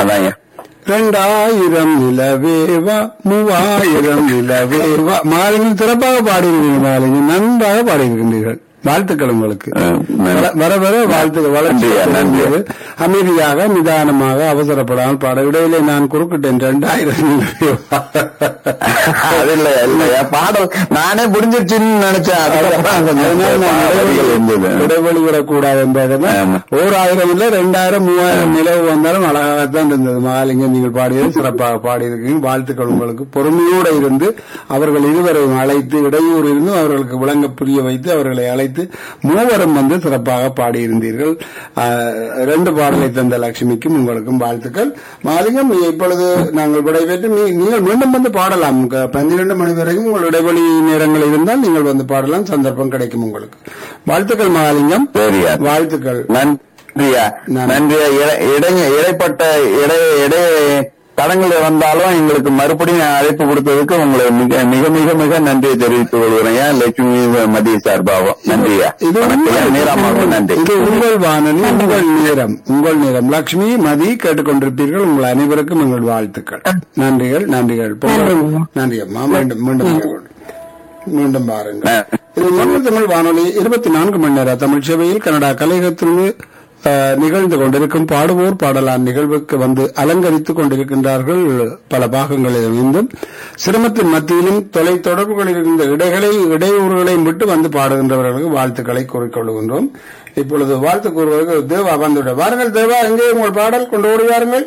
அதான் ஐயா ரெண்டாயிரம் நிலவேவா மூவாயிரம் நிலவேவா மாலினி சிறப்பாக பாடியிருக்கீங்க மாலினி நன்றாக பாடியிருக்கின்றீர்கள் வாழ்த்துக்கள் உங்களுக்கு ம், வர- வர வர வாழ்த்துக்கள் வளர்ச்சி நன்றியா, நன்றி. அமைதியாக நிதானமாக அவசரப்படாமல் பாட இடையிலே நான் குறுக்கிட்டேன் ரெண்டாயிரம் நிலவேவா அது இல்ல இல்லையா பாடல் நானே புரிஞ்சிருச்சுன்னு நினைச்சேன் அதுக்கப்புறம் கொஞ்சம் அதனால நான் பாடல்கள் இருந்தது இடைவெளி- இடைவெளி விடக்கூடாது என்பதுதான் ஆமா. ஓர் ஆயிரம் இல்ல ரெண்டாயிரம் மூவாயிரம் நிலவு வந்தாலும் அழகாகத்தான் இருந்தது மகாலிங்கம் நீங்கள் பாடியது சிறப்பாக பாடியிருக்கீங்க வாழ்த்துக்கள் உங்களுக்கு பொறுமையோடு இருந்து அவர்கள் இருவரையும் அழைத்து இடையூறு இருந்து அவர்களுக்கு விளங்க புரிய வைத்து அவர்களை அழைத்து மூவரும் வந்து சிறப்பாக பாடியிருந்தீர்கள் ஆஹ், ரெண்டு பாடலை தந்த லட்சுமிக்கும் உங்களுக்கும் வாழ்த்துக்கள் மகாலிங்கம் இப்பொழுது நாங்கள் விடைபெற்று நீ- நீங்கள் மீண்டும் வந்து பாடலாம் க- பன்னிரண்டு மணி வரைக்கும் உங்கள் இடைவெளி நேரங்கள் இருந்தால் நீங்கள் வந்து பாடலாம் சந்தர்ப்பம் கிடைக்கும் உங்களுக்கு வாழ்த்துக்கள் மகாலிங்கம் சரியா வாழ்த்துக்கள் நன்றியா நன்றி. நன்றியா இட- இடை- இடைப்பட்ட இடை இடை தடங்கள் வந்தாலும் எங்களுக்கு மறுபடியும் அழைப்பு கொடுத்ததுக்கு உங்களை மிக மிக மிக மிக நன்றியை தெரிவித்துக் கொள்கிறேன் ஏன் லட்சுமி மதிய சார்பாகவும் நன்றியா இது வணக்கம். உங்கள் நீராமாவும் நன்றி இது உங்கள் வானொலி உங்கள் நேரம் உங்கள் நேரம் லட்சுமி மதி கேட்டுக்கொண்டிருப்பீர்கள் உங்கள் அனைவருக்கும் எங்கள் வாழ்த்துக்கள் நன்றிகள் நன்றிகள் பொங்கல் நன்றி அம்மா மீண்டும் மீண்டும் பாருங்கள். மீண்டும் பாருங்கள் இது மன்னர் தமிழ் வானொலி இருபத்தி நான்கு மணி நேர தமிழ் சேவையில் கனடா கலையகத்திற்கு அஹ், நிகழ்ந்து கொண்டிருக்கும் பாடுவோர் பாடலான் நிகழ்வுக்கு வந்து அலங்கரித்துக் கொண்டிருக்கின்றார்கள் பல பாகங்களில் இருந்தும் சிரமத்தின் மத்தியிலும் தொலை தொடர்புகளில் இருந்த இடைகளை இடையூறுகளை விட்டு வந்து பாடுகின்றவர்களுக்கு வாழ்த்துக்களை கூறிக்கொள்கின்றோம் இப்பொழுது வாழ்த்து கூறுவதற்கு தேவா வந்துவிட வாருங்கள் தேவா எங்கே உங்கள் பாடல் கொண்டு ஓடி வாருங்கள்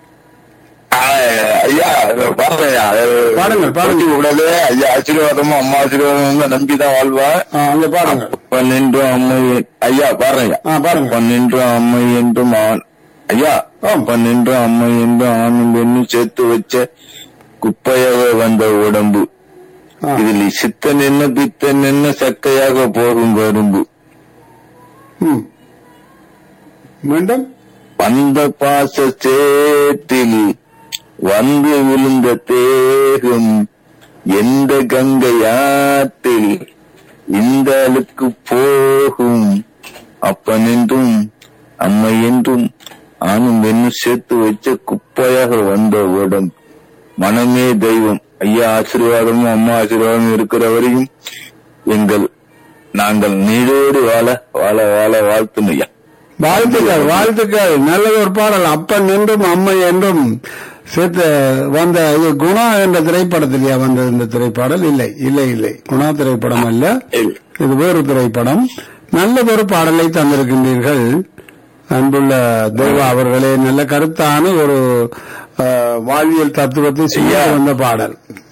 ஐயா பாருங்க பாடுங்கள், பாடுங்கள். கூடாது ஐயா ஆசீர்வாதமும் அம்மா ஆசீர்வாதமும் நம்பிதான் வாழ்வா ஆ, அங்கே பாடுங்கள் பன்னெண்டும் அம்மை ஐயா பாருங்க ஆ பாருங்கள் பன்னெண்டும் அம்மை என்றும் ஆண் ஐயா ஆம். பன்னெண்டும் அம்மை என்றும் ஆணும் பெண்ணும் சேர்த்து வச்ச குப்பையாக வந்த உடம்பு ஆ. இதில் சித்தன் என்ன பித்தன் என்ன சக்கையாக போகும் கரும்பு ம். மீண்டும் வந்த பாச சேற்றில் வந்து விழுந்த தேகம் எந்த கங்கை ஆற்றில் இந்த அழுக்கு போகும் அப்பன் என்றும் அம்மை என்றும் ஆணும் பெண்ணும் சேர்த்து வச்ச குப்பையாக வந்த உடம்பு மனமே தெய்வம் ஐயா ஆசீர்வாதமும் அம்மா ஆசீர்வாதமும் இருக்கிற வரையும் எங்கள் நாங்கள் நீடோடு வாழ வாழ வாழ வாழ்த்தும் ஐயா வாழ்த்துக்கள் வாழ்த்துக்கள் நல்லது ஒரு பாடல் அப்பன் என்றும் அம்மை என்றும் சேர்த்து வந்த இது குணா என்ற திரைப்படத்திலேயே வந்தது இந்த திரைப்பாடல் இல்லை இல்லை இல்லை குணா திரைப்படம் அல்ல இது வேறு திரைப்படம் நல்லதொரு பாடலை தந்திருக்கின்றீர்கள் அன்புள்ள தேவா அவர்களே நல்ல கருத்தான ஒரு அஹ், வாழ்வியல் தத்துவத்தை செய்ய வந்த பாடல்